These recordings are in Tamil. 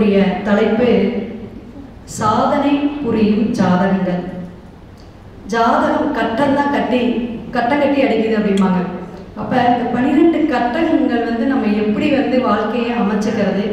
இருக்கக்கூடிய தலைப்பு சாதனை புரியும் ஜாதகங்கள் ஜாதகம் கட்டம் தான் கட்டி கட்டம் கட்டி அடிக்குது அப்படிம்பாங்க அப்போ இந்த பன்னிரெண்டு கட்டங்கள் வந்து நம்ம எப்படி வந்து வாழ்க்கையை அமைச்சுக்கிறது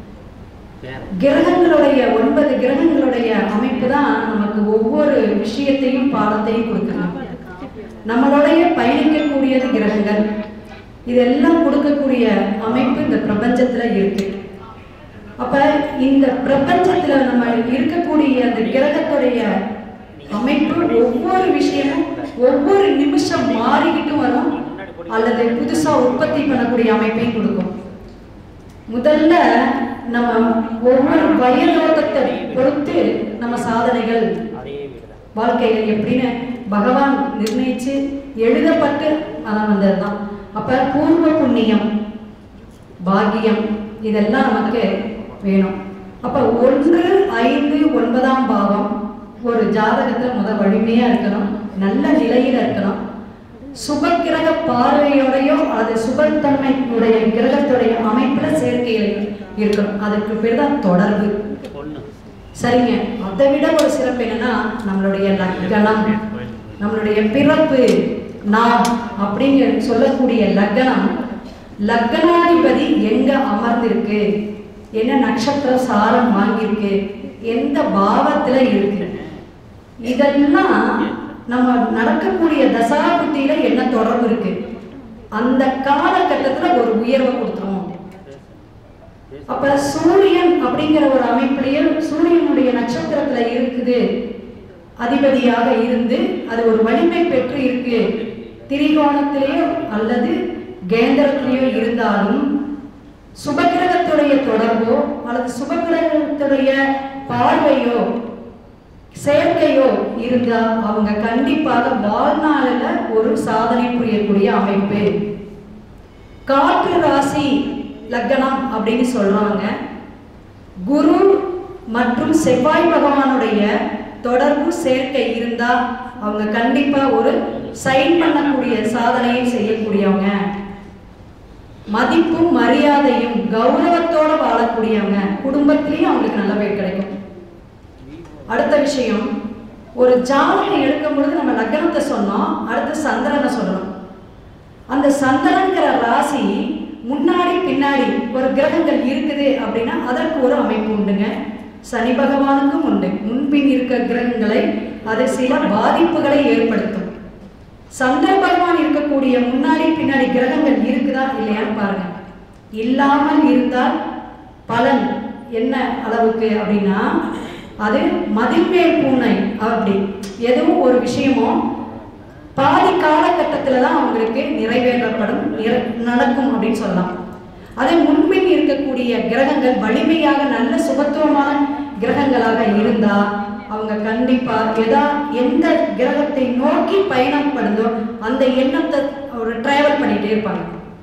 கிரகங்களுடைய ஒன்பது கிரகங்களுடைய அமைப்பு தான் நமக்கு ஒவ்வொரு விஷயத்தையும் பாடத்தையும் கொடுக்கணும் நம்மளுடைய பயணிக்கக்கூடியது கிரகங்கள் இதெல்லாம் கொடுக்கக்கூடிய அமைப்பு இந்த பிரபஞ்சத்துல இருக்கு அப்ப இந்த பிரபஞ்சத்துல நம்ம இருக்கக்கூடிய அந்த கிரகத்துடைய அமைப்பு ஒவ்வொரு விஷயமும் ஒவ்வொரு நிமிஷம் மாறிக்கிட்டும் வரும் அல்லது புதுசா உற்பத்தி பண்ணக்கூடிய அமைப்பையும் கொடுக்கும் முதல்ல நம்ம ஒவ்வொரு வயதோட்டத்தை பொறுத்து நம்ம சாதனைகள் வாழ்க்கையில் எப்படின்னு பகவான் நிர்ணயிச்சு எழுதப்பட்டு அதான் வந்தது தான் அப்ப பூர்வ புண்ணியம் பாக்கியம் இதெல்லாம் நமக்கு வேணும் அப்ப ஒன்று ஐந்து ஒன்பதாம் பாவம் ஒரு ஜாதகத்துல முத வலிமையா இருக்கணும் நல்ல நிலையில இருக்கணும் சுபக்கிரக பார்வையோடையோ அது சுபத்தன்மையுடைய கிரகத்துடைய அமைப்புல சேர்க்கையில் இருக்கணும் அதுக்கு பேர் தான் தொடர்பு சரிங்க அதை விட ஒரு சிறப்பு என்னன்னா நம்மளுடைய லக்கணம் நம்மளுடைய பிறப்பு நாம் அப்படின்னு சொல்லக்கூடிய லக்கணம் லக்கணாதிபதி எங்க அமர்ந்திருக்கு என்ன நட்சத்திர சாரம் வாங்கியிருக்கு எந்த பாவத்துல இருக்கு இதெல்லாம் நம்ம நடக்கக்கூடிய தசாபுத்தியில என்ன தொடர்பு இருக்கு அந்த காலகட்டத்துல ஒரு உயர்வை கொடுத்துரும் அப்ப சூரியன் அப்படிங்கிற ஒரு அமைப்பிலேயே சூரியனுடைய நட்சத்திரத்துல இருக்குது அதிபதியாக இருந்து அது ஒரு வலிமை பெற்று இருக்கு திரிகோணத்திலேயோ அல்லது கேந்திரத்திலேயோ இருந்தாலும் சுபகிரகத்துடைய தொடர்போ அல்லது சுபகிரகத்துடைய பார்வையோ செயற்கையோ இருந்தா அவங்க கண்டிப்பாக வாழ்நாளில் ஒரு சாதனை புரியக்கூடிய அமைப்பு காற்று ராசி லக்னம் அப்படின்னு சொல்றாங்க குரு மற்றும் செவ்வாய் பகவானுடைய தொடர்பு சேர்க்கை இருந்தா அவங்க கண்டிப்பா ஒரு சைன் பண்ணக்கூடிய சாதனையை செய்யக்கூடியவங்க மதிப்பும் மரியாதையும் கௌரவத்தோட வாழக்கூடியவங்க குடும்பத்திலையும் அவங்களுக்கு நல்ல பேர் கிடைக்கும் அடுத்த விஷயம் ஒரு ஜாதகம் எடுக்கும் பொழுது நம்ம லக்னத்தை சொன்னோம் அடுத்து சந்திரனை சொல்லணும் அந்த சந்திரன்கிற ராசி முன்னாடி பின்னாடி ஒரு கிரகங்கள் இருக்குது அப்படின்னா அதற்கு ஒரு அமைப்பு உண்டுங்க சனி பகவானுக்கும் உண்டு முன்பின் இருக்க கிரகங்களை அது சில பாதிப்புகளை ஏற்படுத்தும் சந்திர பகவான் இருக்கக்கூடிய முன்னாடி பின்னாடி கிரகங்கள் இருக்குதா இல்லையான்னு பாருங்க இல்லாமல் இருந்தால் பலன் என்ன அளவுக்கு அப்படின்னா அது மதில்மேல் பூனை அப்படி எதுவும் ஒரு விஷயமோ பாதி காலகட்டத்தில் தான் அவங்களுக்கு நிறைவேற்றப்படும் நிற- நடக்கும் அப்படின்னு சொல்லலாம் அதே முன்பின் இருக்கக்கூடிய கிரகங்கள் வலிமையாக நல்ல சுபத்துவமான கிரகங்களாக இருந்தா அவங்க கண்டிப்பா எதா எந்த கிரகத்தை நோக்கி பயணப்படுதோ அந்த எண்ணத்தை ஒரு டிராவல் பண்ணிட்டே இருப்பாங்க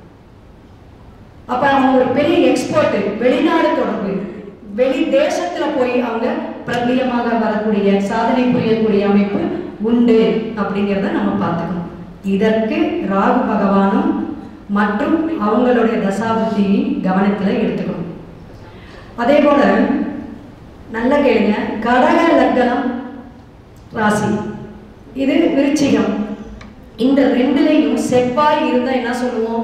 அப்ப அவங்க ஒரு பெரிய எக்ஸ்போர்ட் வெளிநாடு தொடர்பு வெளி தேசத்துல போய் அவங்க பிரபலியமாக வரக்கூடிய சாதனை புரியக்கூடிய அமைப்பு உண்டு அப்படிங்கிறத நம்ம பார்த்துக்கணும் இதற்கு ராகு பகவானும் மற்றும் அவங்களுடைய தசாபுத்தியும் கவனத்துல எடுத்துக்கணும் அதே போல நல்ல கேளுங்க கடக லக்னம் ராசி இது விருச்சிகம் இந்த ரெண்டுலையும் செவ்வாய் இருந்தா என்ன சொல்லுவோம்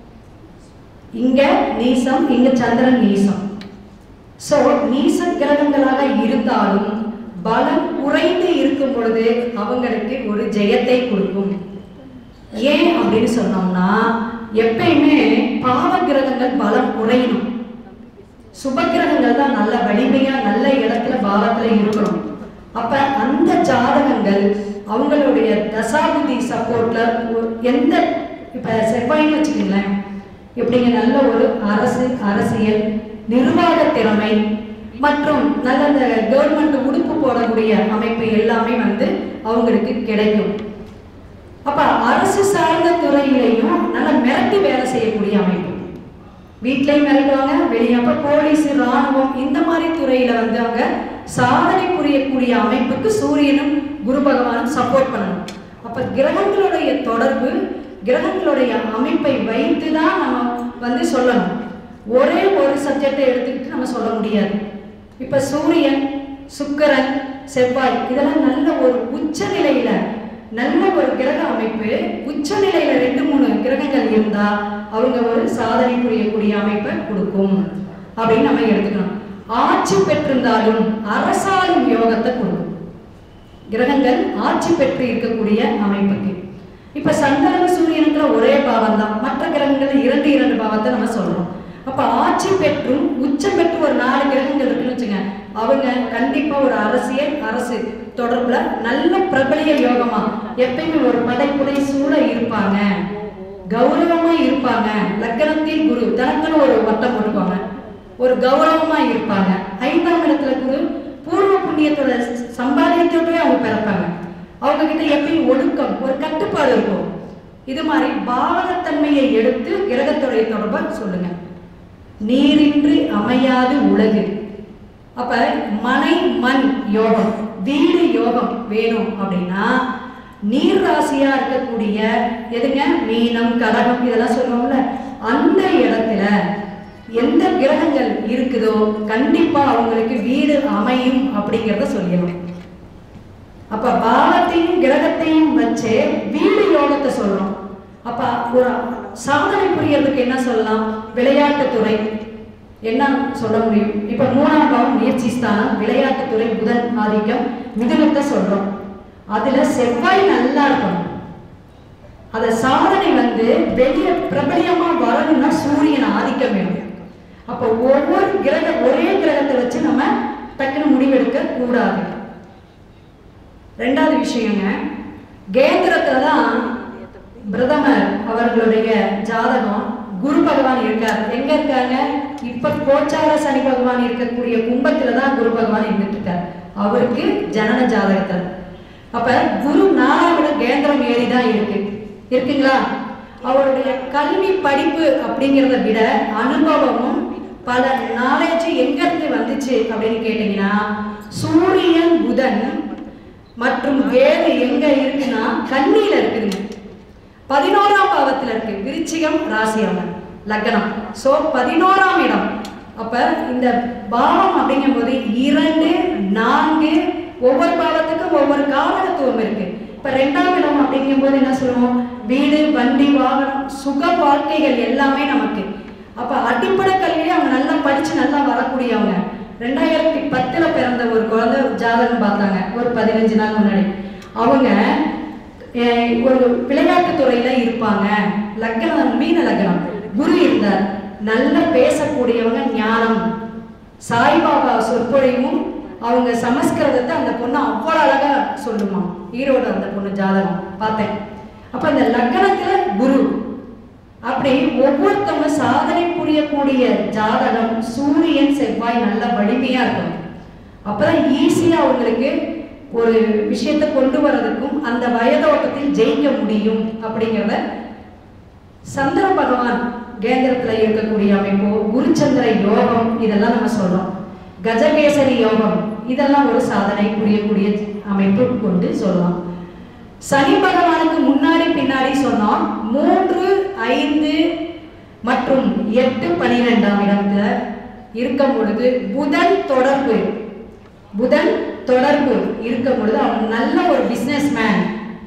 இங்க நீசம் இங்க சந்திரன் நீசம் சோ நீச கிரகங்களாக இருந்தாலும் பலம் குறைந்து இருக்கும் பொழுது அவங்களுக்கு ஒரு ஜெயத்தை கொடுக்கும் ஏன் அப்படின்னு சொன்னோம்னா எப்பயுமே பாவ கிரகங்கள் பலம் குறையணும் சுப கிரகங்கள் தான் நல்ல வலிமையா நல்ல இடத்துல பாவத்துல இருக்கணும் அப்ப அந்த ஜாதகங்கள் அவங்களுடைய தசாபுதி சப்போர்ட்ல எந்த இப்ப செவ்வாய்னு வச்சுக்கோங்களேன் இப்படிங்க நல்ல ஒரு அரசு அரசியல் நிர்வாக திறமை மற்றும் நல்ல இந்த கவர்மெண்ட் உடுப்பு போடக்கூடிய அமைப்பு எல்லாமே வந்து அவங்களுக்கு கிடைக்கும் அப்ப அரசு சார்ந்த துறையிலையும் நல்ல மிரட்டி வேலை செய்யக்கூடிய அமைப்பு வீட்லயும் மிரட்டுவாங்க வெளியே அப்ப போலீஸ் ராணுவம் இந்த மாதிரி துறையில வந்து அவங்க சாதனை புரியக்கூடிய அமைப்புக்கு சூரியனும் குரு பகவானும் சப்போர்ட் பண்ணணும் அப்ப கிரகங்களுடைய தொடர்பு கிரகங்களுடைய அமைப்பை வைத்து தான் நம்ம வந்து சொல்லணும் ஒரே ஒரு சப்ஜெக்டை எடுத்துக்கிட்டு நம்ம சொல்ல முடியாது இப்ப சூரியன் சுக்கிரன் செவ்வாய் இதெல்லாம் நல்ல ஒரு உச்ச நிலையில நல்ல ஒரு கிரக அமைப்பு உச்ச நிலையில ரெண்டு மூணு கிரகங்கள் இருந்தா அவங்க ஒரு சாதனை புரியக்கூடிய அமைப்பை கொடுக்கும் அப்படின்னு நம்ம எடுத்துக்கணும் ஆட்சி பெற்றிருந்தாலும் அரசாளும் யோகத்தை கொடுக்கும் கிரகங்கள் ஆட்சி பெற்று இருக்கக்கூடிய அமைப்புக்கு இப்ப சந்திரன சூரியனுக்குள்ள ஒரே பாவம் தான் மற்ற கிரகங்கள் இரண்டு இரண்டு பாவத்தை நம்ம சொல்றோம் அப்ப ஆட்சி பெற்றும் உச்சம் பெற்று ஒரு நாலு கிரகங்கள் இருக்குன்னு வச்சுங்க அவங்க கண்டிப்பா ஒரு அரசியல் அரசு தொடர்புல நல்ல பிரபலிய யோகமா எப்பயுமே ஒரு படைப்புடை சூழ இருப்பாங்க கௌரவமா இருப்பாங்க லக்கணத்தில் குரு தனக்குன்னு ஒரு வட்டம் போட்டுக்குவாங்க ஒரு கௌரவமா இருப்பாங்க ஐந்தாம் இடத்துல குரு பூர்வ புண்ணியத்தோட சம்பாதியத்தோடவே அவங்க பிறப்பாங்க அவங்க கிட்ட எப்பயும் ஒழுக்கம் ஒரு கட்டுப்பாடு இருக்கும் இது மாதிரி பாவகத்தன்மையை எடுத்து கிரகத்துடைய தொடர்பை சொல்லுங்க நீரின்றி அமையாது உலகு அப்ப மனை மண் யோகம் வீடு யோகம் வேணும் அப்படின்னா நீர் ராசியா இருக்கக்கூடிய எதுங்க மீனம் கடகம் இதெல்லாம் சொல்லுவோம்ல அந்த இடத்துல எந்த கிரகங்கள் இருக்குதோ கண்டிப்பா அவங்களுக்கு வீடு அமையும் அப்படிங்கிறத சொல்லிடணும் அப்ப பாவத்தையும் கிரகத்தையும் வச்சு வீடு யோகத்தை சொல்றோம் அப்ப ஒரு சாதனை புரியறதுக்கு என்ன சொல்லலாம் விளையாட்டுத்துறை என்ன சொல்ல முடியும் இப்ப மூணாம் பாவம் முயற்சி ஸ்தானம் விளையாட்டுத்துறை புதன் ஆதிக்கம் மிதுனத்தை சொல்றோம் அதுல செவ்வாய் நல்லா இருக்கணும் அத சாதனை வந்து வெளிய பிரபலியமா வரணும்னா சூரியன் ஆதிக்கம் வேணும் அப்ப ஒவ்வொரு கிரக ஒரே கிரகத்தை வச்சு நம்ம டக்குன்னு முடிவெடுக்க கூடாது ரெண்டாவது விஷயங்க கேந்திரத்துல தான் பிரதமர் அவர்களுடைய ஜாதகம் குரு பகவான் இருக்கார் எங்க இருக்காங்க இப்ப கோச்சார சனி பகவான் இருக்கக்கூடிய கும்பத்துல தான் குரு பகவான் இருந்துட்டு இருக்கார் அவருக்கு ஜனன ஜாதகத்துல அப்ப குரு நாலாம் இடம் கேந்திரம் ஏறி தான் இருக்கு இருக்குங்களா அவருடைய கல்வி படிப்பு அப்படிங்கிறத விட அனுபவமும் பல நாலேஜ் எங்க இருந்து வந்துச்சு அப்படின்னு கேட்டீங்கன்னா சூரியன் புதன் மற்றும் வேறு எங்க இருக்குன்னா கண்ணியில இருக்குதுங்க பதினோராம் பாவத்துல இருக்கு விருச்சிகம் ராசி அவன் லக்னம் சோ பதினோராம் இடம் அப்ப இந்த பாவம் அப்படிங்கும்போது இரண்டு நான்கு ஒவ்வொரு பாவத்துக்கும் ஒவ்வொரு காரகத்துவம் இருக்கு இப்ப ரெண்டாம் இடம் அப்படிங்கும்போது என்ன சொல்லுவோம் வீடு வண்டி வாகனம் சுக வாழ்க்கைகள் எல்லாமே நமக்கு அப்ப அடிப்படை கல்வியிலே அவங்க நல்லா படிச்சு நல்லா வரக்கூடியவங்க ரெண்டாயிரத்தி பத்துல பிறந்த ஒரு குழந்தை ஜாதகம் பார்த்தாங்க ஒரு பதினஞ்சு நாள் முன்னாடி அவங்க அஹ், ஒரு விளையாட்டு துறையில இருப்பாங்க லக்னம் மீன லக்னம் குரு இருந்தார் நல்ல பேசக்கூடியவங்க ஞானம் சாய்பாபா சொற்பொழிவும் அவங்க சமஸ்கிருதத்தை அந்த பொண்ணு அவ்வளவு அழகா சொல்லுமா ஈரோடு அந்த பொண்ணு ஜாதகம் பார்த்தேன் அப்ப அந்த லக்னத்துல குரு அப்படி ஒவ்வொருத்தவங்க சாதனை புரியக்கூடிய ஜாதகம் சூரியன் செவ்வாய் நல்ல வலிமையா இருக்கும் அப்பதான் ஈஸியா அவங்களுக்கு ஒரு விஷயத்தை கொண்டு வர்றதுக்கும் அந்த வயதோட்டத்தில் ஜெயிக்க முடியும் அப்படிங்கிறத சந்திர பகவான் கேந்திரத்துல இருக்கக்கூடிய அமைப்பு குருச்சந்திர யோகம் இதெல்லாம் நம்ம சொல்றோம் கஜகேசரி யோகம் இதெல்லாம் ஒரு சாதனை புரியக்கூடிய அமைப்பு கொண்டு சொல்லலாம் சனி பகவானுக்கு முன்னாடி பின்னாடி சொன்னோம் மூன்று ஐந்து மற்றும் எட்டு பனிரெண்டாம் இடத்துல இருக்கும் பொழுது புதன் தொடர்பு புதன் தொடர்பு இருக்கும் பொழுது அவன் நல்ல ஒரு பிசினஸ் மேன்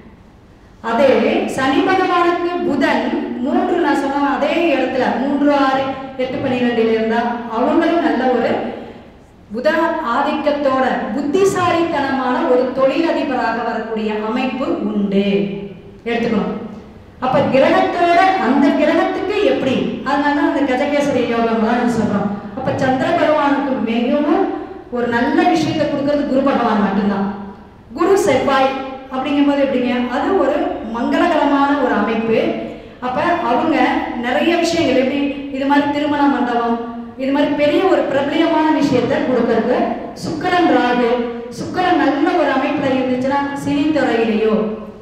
அதே சனி பகவானுக்கு புதன் மூன்று நான் சொன்ன அதே இடத்துல மூன்று ஆறு எட்டு பன்னிரெண்டுல இருந்தா அவங்களும் நல்ல ஒரு புத ஆதிக்கத்தோட புத்திசாலித்தனமான ஒரு தொழிலதிபராக வரக்கூடிய அமைப்பு உண்டு எடுத்துக்கணும் அப்ப கிரகத்தோட அந்த கிரகத்துக்கு எப்படி அதனால அந்த கஜகேசரி யோகம்லாம் நம்ம சொல்றோம் அப்ப சந்திர பகவானுக்கு மிகவும் ஒரு நல்ல விஷயத்தை கொடுக்கறது குரு பகவான் மட்டும்தான் குரு செவ்வாய் அப்படிங்கும்போது எப்படிங்க அது ஒரு மங்களகரமான ஒரு அமைப்பு அப்ப அவங்க நிறைய விஷயங்கள் எப்படி இது மாதிரி திருமண மண்டபம் இது மாதிரி பெரிய ஒரு பிரபலியமான விஷயத்தை கொடுக்கறது சுக்கிரன் ராகு சுக்கிரன் நல்ல ஒரு அமைப்புல இருந்துச்சுன்னா சினித்துறையிலேயோ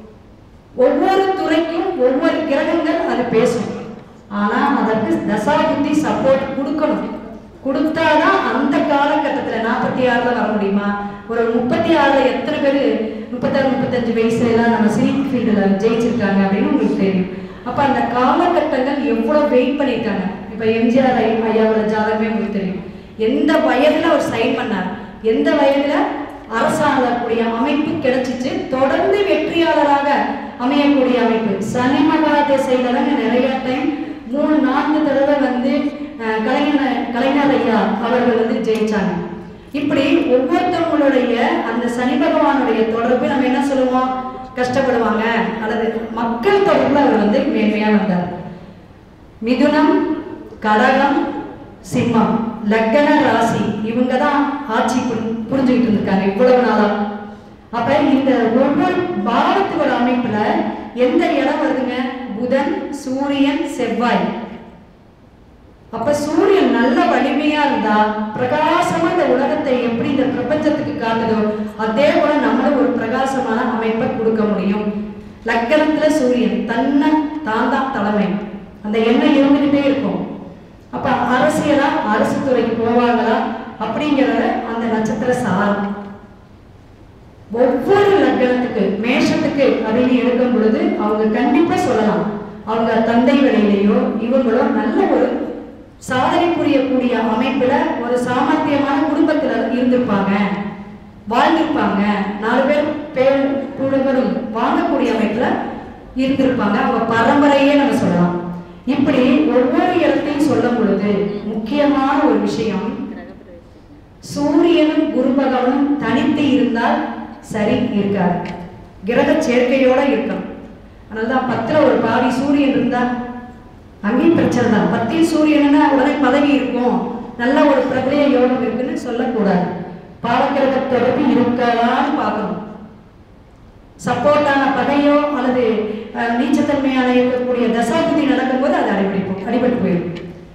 ஒவ்வொரு துறைக்கும் ஒவ்வொரு கிரகங்கள் அது பேசும் ஆனா அதற்கு தசாபுத்தி சப்போர்ட் கொடுக்கணும் கொடுத்தாதான் அந்த காலகட்டத்துல நாற்பத்தி ஆறுல வர முடியுமா ஒரு முப்பத்தி ஆறுல எத்தனை பேர் முப்பத்தாறு முப்பத்தஞ்சு வயசுல எல்லாம் நம்ம சினி ஃபீல்டுல ஜெயிச்சிருக்காங்க அப்படின்னு உங்களுக்கு தெரியும் அப்ப அந்த காலகட்டங்கள் எவ்வளவு வெயிட் பண்ணியிருக்காங்க இப்போ எம்ஜிஆர் ஐ- ஐயாவோட ஜாதகமே உங்களுக்கு தெரியும் எந்த வயதுல அவர் சைன் பண்ணார் எந்த வயதுல அரசாங்கக்கூடிய அமைப்பு கிடைச்சிச்சு தொடர்ந்து வெற்றியாளராக அமையக்கூடிய அமைப்பு சனி மகா திசையில தாங்க நிறைய டைம் மூணு நான்கு தடவை வந்து அஹ், கலைஞர் கலைஞர் ஐயா அவர்கள் வந்து ஜெயிச்சாங்க இப்படி ஒவ்வொருத்தவங்களுடைய அந்த சனி பகவானுடைய தொடர்பு நம்ம என்ன சொல்லுவோம் கஷ்டப்படுவாங்க அல்லது மக்கள் தொடர்புல அவர் வந்து மேன்மையா வந்தார் மிதுனம் கடகம் சிம்மம் லக்கண ராசி இவங்க தான் ஆட்சி புரி- புரிஞ்சுக்கிட்டு இருந்திருக்காங்க இவ்வளவு நாளா அப்ப இந்த ஒவ்வொரு பாவத்தோட அமைப்புல எந்த இடம் வருதுங்க புதன் சூரியன் செவ்வாய் அப்ப சூரியன் நல்ல வலிமையா இருந்தா பிரகாசமா இந்த உலகத்தை எப்படி இந்த பிரபஞ்சத்துக்கு காட்டுதோ அதே போல நம்மளும் ஒரு பிரகாசமான அமைப்பை கொடுக்க முடியும் லக்கணத்துல சூரியன் தன்னை தான் தான் தலைமை அந்த எண்ணம் இருந்துகிட்டே இருக்கும் அப்ப அரசியலா அரசு துறைக்கு போவாங்களா அப்படிங்கிறத அந்த நட்சத்திர சாரம் ஒவ்வொரு லக்னத்துக்கு மேஷத்துக்கு அப்படின்னு எடுக்கும் பொழுது அவங்க கண்டிப்பா சொல்லலாம் அவங்க தந்தை வழியிலேயோ இவங்களோ நல்ல ஒரு சாதனை புரியக்கூடிய அமைப்புல ஒரு சாமர்த்தியமான குடும்பத்துல இருந்திருப்பாங்க வாழ்ந்திருப்பாங்க நாலு பேர் பேர் குடும்பம் வாங்கக்கூடிய அமைப்புல இருந்திருப்பாங்க அவங்க பரம்பரையே நம்ம சொல்லலாம் இப்படி ஒவ்வொரு இடத்தையும் சொல்லும் பொழுது முக்கியமான ஒரு விஷயம் சூரியனும் குரு பகவானும் தனித்து இருந்தால் சரி இருக்காது கிரக சேர்க்கையோட இருக்கும் அதனால தான் பத்துல ஒரு பாவி சூரியன் இருந்தா அங்கேயும் பிரச்சனை தான் பத்தில் சூரியன்னா உடனே பதவி இருக்கும் நல்ல ஒரு பிரபலிய யோகம் இருக்குன்னு சொல்லக்கூடாது பாவக்கிரக தொடர்பு இருக்கலான்னு பார்க்கணும் சப்போர்ட்டான பகையோ அல்லது அஹ், நீச்சத்தன்மையான இருக்கக்கூடிய தசாபுதி நடக்கும்போது அது அடிபடிப்போம் அடிபட்டு போயிடும்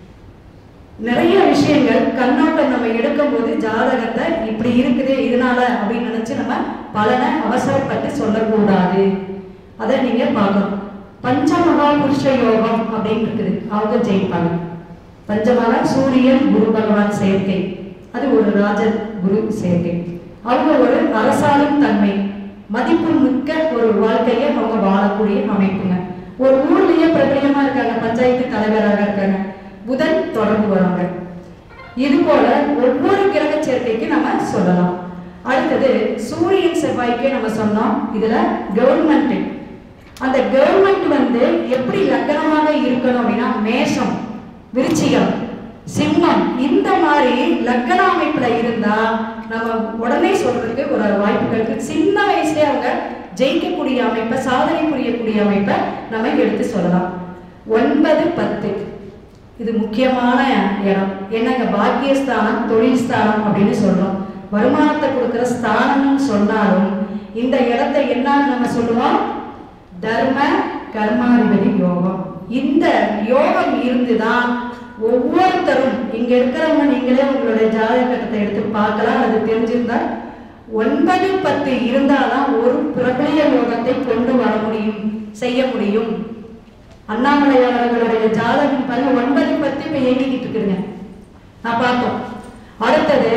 நிறைய விஷயங்கள் கண்ணோட்டம் நம்ம எடுக்கும்போது ஜாதகத்தை இப்படி இருக்குது இதனால அப்படின்னு நினைச்சு நம்ம பலனை அவசரப்பட்டு சொல்லக்கூடாது அதை நீங்க பார்க்கணும் பஞ்சமகா புருஷ யோகம் அப்படின்னு இருக்குது அவங்க ஜெயிப்பாங்க பஞ்சமகா சூரியன் குரு பகவான் சேர்க்கை அது ஒரு ராஜன் குரு சேர்க்கை அவங்க ஒரு அரசாளும் தன்மை மதிப்பு மிக்க ஒரு வாழ்க்கையை அவங்க வாழக்கூடிய அமைப்புங்க ஒரு ஊர்லயே பிரபலியமா இருக்காங்க பஞ்சாயத்து தலைவராக இருக்காங்க புதன் தொடர்பு வராங்க இது போல ஒவ்வொரு கிரக சேர்க்கைக்கு நம்ம சொல்லலாம் அடுத்தது சூரியன் செவ்வாய்க்கே நம்ம சொன்னோம் இதுல கவர்மெண்ட் அந்த கவர்மெண்ட் வந்து எப்படி லக்னமாக இருக்கணும் அப்படின்னா மேஷம் விருச்சிகம் சிம்மம் இந்த மாதிரி லக்ன அமைப்புல இருந்தா நம்ம உடனே சொல்றதுக்கு ஒரு வாய்ப்புகள் இருக்கு சின்ன வயசுலயே அவங்க ஜெயிக்கக்கூடிய அமைப்பை சாதனை புரியக்கூடிய அமைப்பை நம்ம எடுத்து சொல்லலாம் ஒன்பது பத்து இது முக்கியமான இடம் என்னங்க பாக்கியஸ்தானம் தொழில் ஸ்தானம் அப்படின்னு சொல்றோம் வருமானத்தை கொடுக்கிற ஸ்தானம்னு சொன்னாலும் இந்த இடத்தை என்னன்னு நம்ம சொல்லுவோம் தர்ம கர்மாதிபதி யோகம் இந்த யோகம் இருந்துதான் ஒவ்வொருத்தரும் இங்க இருக்கிறவங்க நீங்களே உங்களுடைய ஜாதக கட்டத்தை எடுத்து பார்க்கலாம் அது தெரிஞ்சிருந்தா ஒன்பது பத்து இருந்தாதான் ஒரு பிரபலிய யோகத்தை கொண்டு வர முடியும் செய்ய முடியும் அண்ணாமலையார் அவர்களுடைய ஜாதகம் பாருங்க ஒன்பது பத்து இப்ப இயங்கிக்கிட்டு இருக்குதுங்க நான் பார்த்தோம் அடுத்தது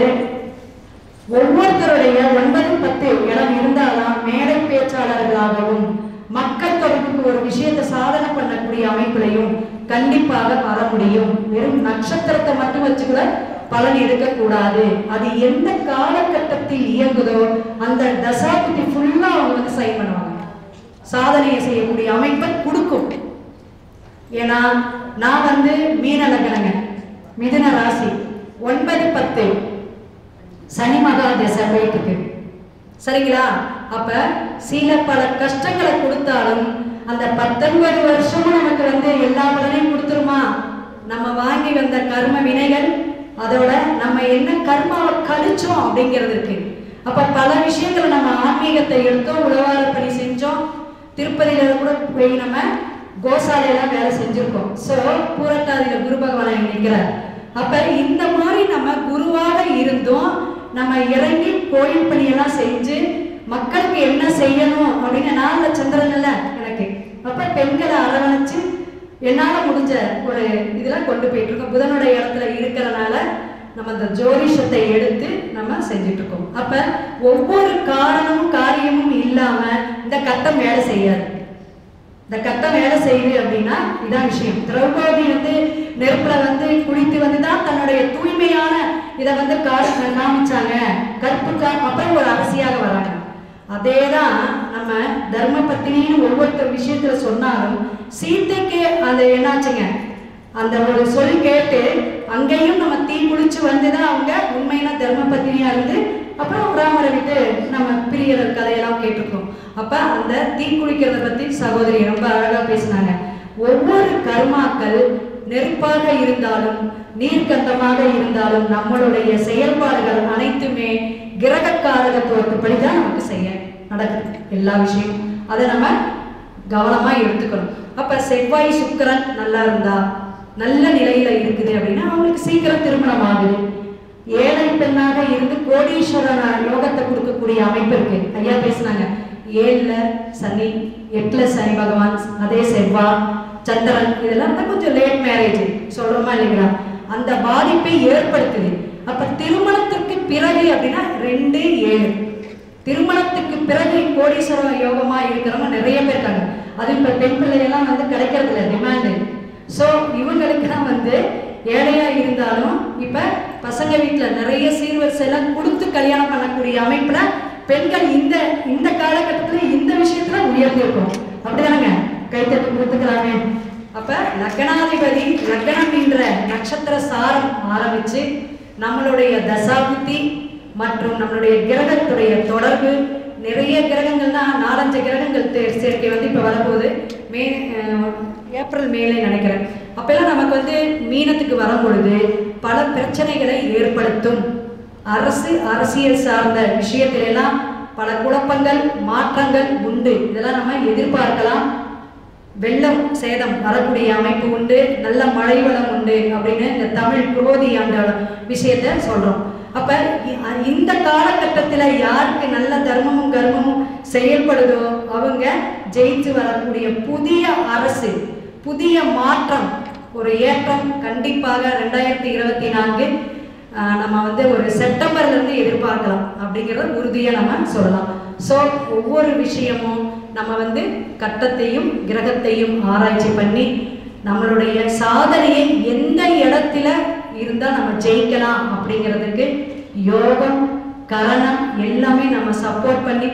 ஒவ்வொருத்தருடைய ஒன்பது பத்து இடம் இருந்தாதான் மேடை பேச்சாளர்களாகவும் மக்கள் தொடர்புக்கு ஒரு விஷயத்தை சாதனை பண்ணக்கூடிய அமைப்பிலையும் கண்டிப்பாக வர முடியும் வெறும் நட்சத்திரத்தை மட்டும் வச்சு கூட பலன் எடுக்கக்கூடாது அது எந்த காலகட்டத்தில் இயங்குதோ அந்த தசாபுத்தி ஃபுல்லா அவங்க வந்து சைன் பண்ணுவாங்க சாதனையை செய்யக்கூடிய அமைப்பை கொடுக்கும் ஏன்னா நான் வந்து மீன லக்னங்க மிதுன ராசி ஒன்பது பத்து சனி மகா தசை போயிட்டு இருக்கு சரிங்களா அப்ப சில பல கஷ்டங்களை கொடுத்தாலும் அந்த பத்தொன்பது வருஷமும் நமக்கு வந்து எல்லா பலனையும் கொடுத்துருமா நம்ம வாங்கி வந்த கர்ம வினைகள் அதோட நம்ம என்ன கர்மாவை கழிச்சோம் அப்படிங்கிறது இருக்கு அப்ப பல விஷயங்களை நம்ம ஆன்மீகத்தை எடுத்தோம் உழவார பணி செஞ்சோம் திருப்பதியில கூட போய் நம்ம கோசாலையில வேலை செஞ்சிருக்கோம் சோ பூரட்டாதியில குரு பகவான் நிற்கிறார் அப்ப இந்த மாதிரி நம்ம குருவாக இருந்தோம் நம்ம இறங்கி கோயில் பணியெல்லாம் செஞ்சு மக்களுக்கு என்ன செய்யணும் அப்படின்னு நாளில் சந்திரன் இல்ல எனக்கு அப்ப பெண்களை அரவணைச்சு என்னால முடிஞ்ச ஒரு இதெல்லாம் கொண்டு போயிட்டு இருக்கோம் புதனுடைய இடத்துல இருக்கிறனால நம்ம அந்த ஜோதிஷத்தை எடுத்து நம்ம செஞ்சுட்டு இருக்கோம் அப்ப ஒவ்வொரு காரணமும் காரியமும் இல்லாம இந்த கட்டம் வேலை செய்யாது இந்த கட்டம் வேலை செய்யுது அப்படின்னா இதான் விஷயம் திரௌபதி வந்து நெருப்புல வந்து குளித்து வந்து தான் தன்னுடைய தூய்மையான இதை வந்து கா- காமிச்சாங்க கற்புக்கா அப்புறம் ஒரு அரசியாக வராங்க அதே தான் நம்ம தர்ம பத்தினின்னு ஒவ்வொருத்தர் விஷயத்துல சொன்னாலும் சீத்தைக்கு அது என்னாச்சுங்க அந்த ஒரு சொல் கேட்டு அங்கேயும் நம்ம தீ குளிச்சு வந்து தான் அவங்க உண்மையான தர்ம பத்தினியா இருந்து அப்புறம் ராமரை விட்டு நம்ம பிரியற கதையெல்லாம் கேட்டிருக்கோம் அப்ப அந்த தீ குளிக்கிறத பத்தி சகோதரி ரொம்ப அழகா பேசினாங்க ஒவ்வொரு கர்மாக்கள் நெருப்பாக இருந்தாலும் நீர்க்கந்தமாக இருந்தாலும் நம்மளுடைய செயல்பாடுகள் அனைத்துமே கிரக காரகத்துவத்துப்படி தான் நமக்கு செய்ய நடக்குது எல்லா விஷயமும் அதை நம்ம கவனமா எடுத்துக்கணும் அப்ப செவ்வாய் சுக்கிரன் நல்லா இருந்தா நல்ல நிலையில இருக்குது அப்படின்னா அவங்களுக்கு சீக்கிரம் திருமணம் ஆகுது ஏழை பெண்ணாக இருந்து கோடீஸ்வரன் யோகத்தை கொடுக்கக்கூடிய அமைப்பு இருக்கு ஐயா பேசுனாங்க ஏழுல சனி எட்டுல சனி பகவான் அதே செவ்வாய் சந்திரன் இதெல்லாம் தான் கொஞ்சம் லேட் மேரேஜ் சொல்றோமா இல்லைங்களா அந்த பாதிப்பை ஏற்படுத்துது அப்ப திருமணத்திற்கு பிறகு அப்படின்னா ரெண்டு ஏழு திருமணத்துக்கு பிறகு கோடீஸ்வர யோகமா இருக்கிறவங்க நிறைய பேர் இருக்காங்க அது இப்ப பெண் பிள்ளையெல்லாம் வந்து கிடைக்கிறது இல்லை டிமாண்டு ஸோ இவங்களுக்கு தான் வந்து ஏழையா இருந்தாலும் இப்ப பசங்க வீட்டுல நிறைய சீர்வரிசை எல்லாம் கொடுத்து கல்யாணம் பண்ணக்கூடிய அமைப்புல பெண்கள் இந்த இந்த காலகட்டத்துல இந்த விஷயத்துல உயர்ந்திருக்கும் அப்படிதானங்க கைத்தட்டு கொடுத்துக்கிறாங்க அப்ப லக்னாதிபதி லக்னம் என்ற நட்சத்திர சாரம் ஆரம்பிச்சு நம்மளுடைய தசாபுத்தி மற்றும் நம்மளுடைய கிரகத்துடைய தொடர்பு நிறைய கிரகங்கள்னா நாலஞ்சு கிரகங்கள் தே- சேர்க்கை வந்து இப்போ வரப்போகுது மே அஹ், ஏப்ரல் மேலே நினைக்கிறேன் அப்பெல்லாம் நமக்கு வந்து மீனத்துக்கு வரும் பொழுது பல பிரச்சனைகளை ஏற்படுத்தும் அரசு அரசியல் சார்ந்த விஷயத்திலெல்லாம் பல குழப்பங்கள் மாற்றங்கள் உண்டு இதெல்லாம் நம்ம எதிர்பார்க்கலாம் வெள்ளம் சேதம் வரக்கூடிய அமைப்பு உண்டு நல்ல மழை வளம் உண்டு அப்படின்னு இந்த தமிழ் குரோதி அந்த விஷயத்த சொல்றோம் அப்ப இ- அ- இந்த காலகட்டத்துல யாருக்கு நல்ல தர்மமும் கர்மமும் செயல்படுதோ அவங்க ஜெயிச்சு வரக்கூடிய புதிய அரசு புதிய மாற்றம் ஒரு ஏற்றம் கண்டிப்பாக ரெண்டாயிரத்தி இருபத்தி நான்கு ஆஹ் நம்ம வந்து ஒரு செப்டம்பர்ல இருந்து எதிர்பார்க்கலாம் அப்படிங்கிறத உறுதியா நம்ம சொல்லலாம் ஸோ ஒவ்வொரு விஷயமும் நம்ம வந்து கட்டத்தையும் கிரகத்தையும் ஆராய்ச்சி பண்ணி நம்மளுடைய சாதனையை எந்த இடத்துல இருந்தா நம்ம ஜெயிக்கலாம் அப்படிங்கிறதுக்கு யோகம் கரணம் எல்லாமே நம்ம சப்போர்ட் பண்ணி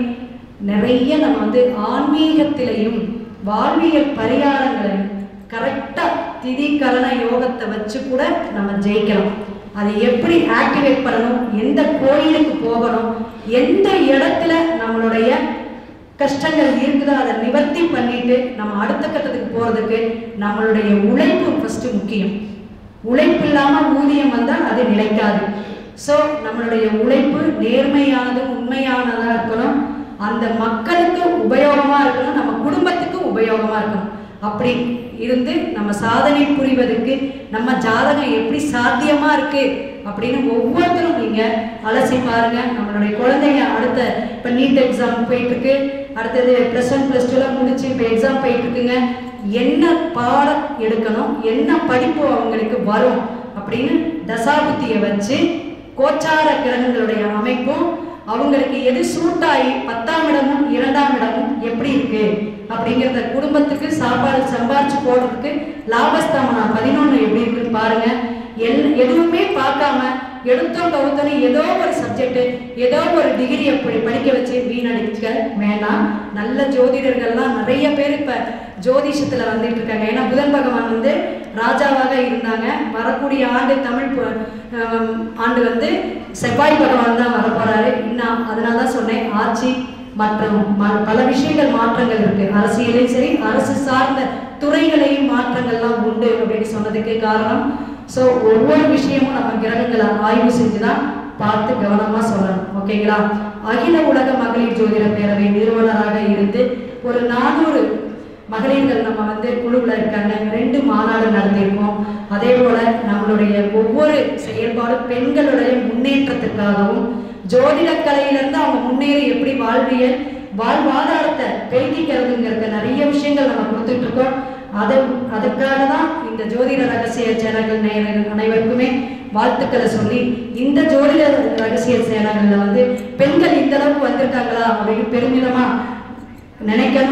நிறைய நம்ம வந்து ஆன்மீகத்திலையும் வாழ்வியல் பரிகாரங்களையும் கரெக்டா திதி கரண யோகத்தை வச்சு கூட நம்ம ஜெயிக்கலாம் அதை எப்படி ஆக்டிவேட் பண்ணணும் எந்த கோயிலுக்கு போகணும் எந்த இடத்துல நம்மளுடைய கஷ்டங்கள் இருக்குதோ அதை நிவர்த்தி பண்ணிட்டு நம்ம அடுத்த கட்டத்துக்கு போறதுக்கு நம்மளுடைய உழைப்பு ஃபர்ஸ்ட் முக்கியம் உழைப்பு இல்லாம ஊதியம் வந்தால் அது நிலைக்காது ஸோ நம்மளுடைய உழைப்பு நேர்மையானது உண்மையானதா இருக்கணும் அந்த மக்களுக்கு உபயோகமா இருக்கணும் நம்ம குடும்பத்துக்கு உபயோகமா இருக்கணும் அப்படி இருந்து நம்ம சாதனை புரிவதற்கு நம்ம ஜாதகம் எப்படி சாத்தியமா இருக்கு அப்படின்னு ஒவ்வொருத்தரும் நீங்க அலசி பாருங்க நம்மளுடைய குழந்தைங்க அடுத்த இப்ப நீட் எக்ஸாம் போயிட்டு இருக்கு அடுத்தது ப்ளஸ் ஒன் ப்ளஸ் டூலாம் முடிச்சு இப்போ எக்ஸாம் போயிட்டு இருக்குங்க என்ன பாடம் எடுக்கணும் என்ன படிப்பு அவங்களுக்கு வரும் அப்படின்னு தசாபுத்தியை வச்சு கோச்சார கிரகங்களுடைய அமைப்பும் அவங்களுக்கு எது சூட் ஆகி பத்தாம் இடமும் இரண்டாம் இடமும் எப்படி இருக்கு அப்படிங்கிறத குடும்பத்துக்கு சாப்பாடு சம்பாரிச்சு போடுறதுக்கு லாபஸ்தாமனா பதினொன்று எப்படி இருக்குன்னு பாருங்க எல் எதுவுமே பார்க்காம எடுத்தோம் கவுத்தோன்னு ஏதோ ஒரு சப்ஜெக்ட் ஏதோ ஒரு டிகிரி அப்படி படிக்க வச்சு வீணடிக்க வேணாம் நல்ல ஜோதிடர்கள்லாம் நிறைய பேர் இப்ப ஜோதிஷத்துல வந்துட்டு இருக்காங்க ஏன்னா புதன் பகவான் வந்து ராஜாவாக இருந்தாங்க வரக்கூடிய ஆண்டு தமிழ் பு- ஆம், ஆண்டு வந்து செவ்வாய் பகவான் தான் வரப்போறாரு இன்னும் அதனால தான் சொன்னேன் ஆட்சி மற்றும் ம- பல விஷயங்கள் மாற்றங்கள் இருக்கு அரசியலையும் சரி அரசு சார்ந்த துறைகளையும் மாற்றங்கள்லாம் உண்டு அப்படின்னு சொன்னதுக்கு காரணம் ஸோ ஒவ்வொரு விஷயமும் நம்ம கிரகங்களை ஆய்வு செஞ்சு தான் பார்த்து கவனமா சொல்லணும் ஓகேங்களா அகில உலக மகளிர் ஜோதிட பேரவை நிறுவனராக இருந்து ஒரு நானூறு மகளிர்கள் நம்ம வந்து குழுவில் இருக்காங்க ரெண்டு மாநாடு நடத்தியிருக்கோம் அதே போல நம்மளுடைய ஒவ்வொரு செயல்பாடும் பெண்களுடைய முன்னேற்றத்திற்காகவும் ஜோதிட கலையிலிருந்து அவங்க முன்னேறி எப்படி வாழ்வியல் வாழ்வாதாரத்தை பெருக்கிக்கிறதுங்கிறத நிறைய விஷயங்கள் நம்ம கொடுத்துட்டு இருக்கோம் அதை அதுக்காக தான் இந்த ஜோதிட ரகசிய சேனல்கள் நேயர்கள் அனைவருக்குமே வாழ்த்துக்களை சொல்லி இந்த ஜோதிட ரகசிய சேனல்களில் வந்து பெண்கள் இந்த அளவுக்கு வந்திருக்காங்களா அப்படின்னு பெருமிதமா நினைக்கணும்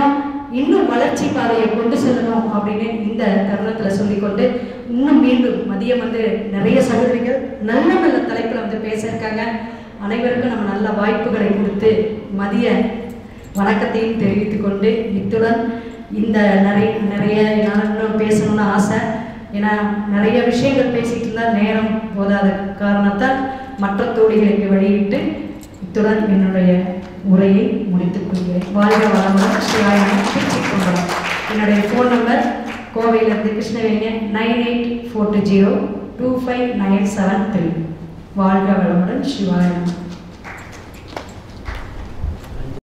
இன்னும் வளர்ச்சி பாதையை கொண்டு செல்லணும் அப்படின்னு இந்த தருணத்தில் சொல்லிக்கொண்டு இன்னும் மீண்டும் மதியம் வந்து நிறைய சகோதரிகள் நல்ல நல்ல தலைப்பில் வந்து பேச இருக்காங்க அனைவருக்கும் நம்ம நல்ல வாய்ப்புகளை கொடுத்து மதிய வணக்கத்தையும் தெரிவித்துக் கொண்டு இத்துடன் இந்த நிறைய நிறைய நான் இன்னும் பேசணும்னு ஆசை ஏன்னா நிறைய விஷயங்கள் பேசிட்டு இருந்தால் நேரம் போதாத காரணத்தால் மற்ற தோழிகளுக்கு வழியிட்டு இத்துடன் என்னுடைய உரையை முடித்துக் கொள்கிறேன் வாழ்க வளமுடன் சிவாயனை பேசிக் கொண்டோம் என்னுடைய ஃபோன் நம்பர் கோவையிலிருந்து கிருஷ்ணவேணிய nine eight four two zero two five nine seven three வாழ்க வளமுடன் சிவாயனம்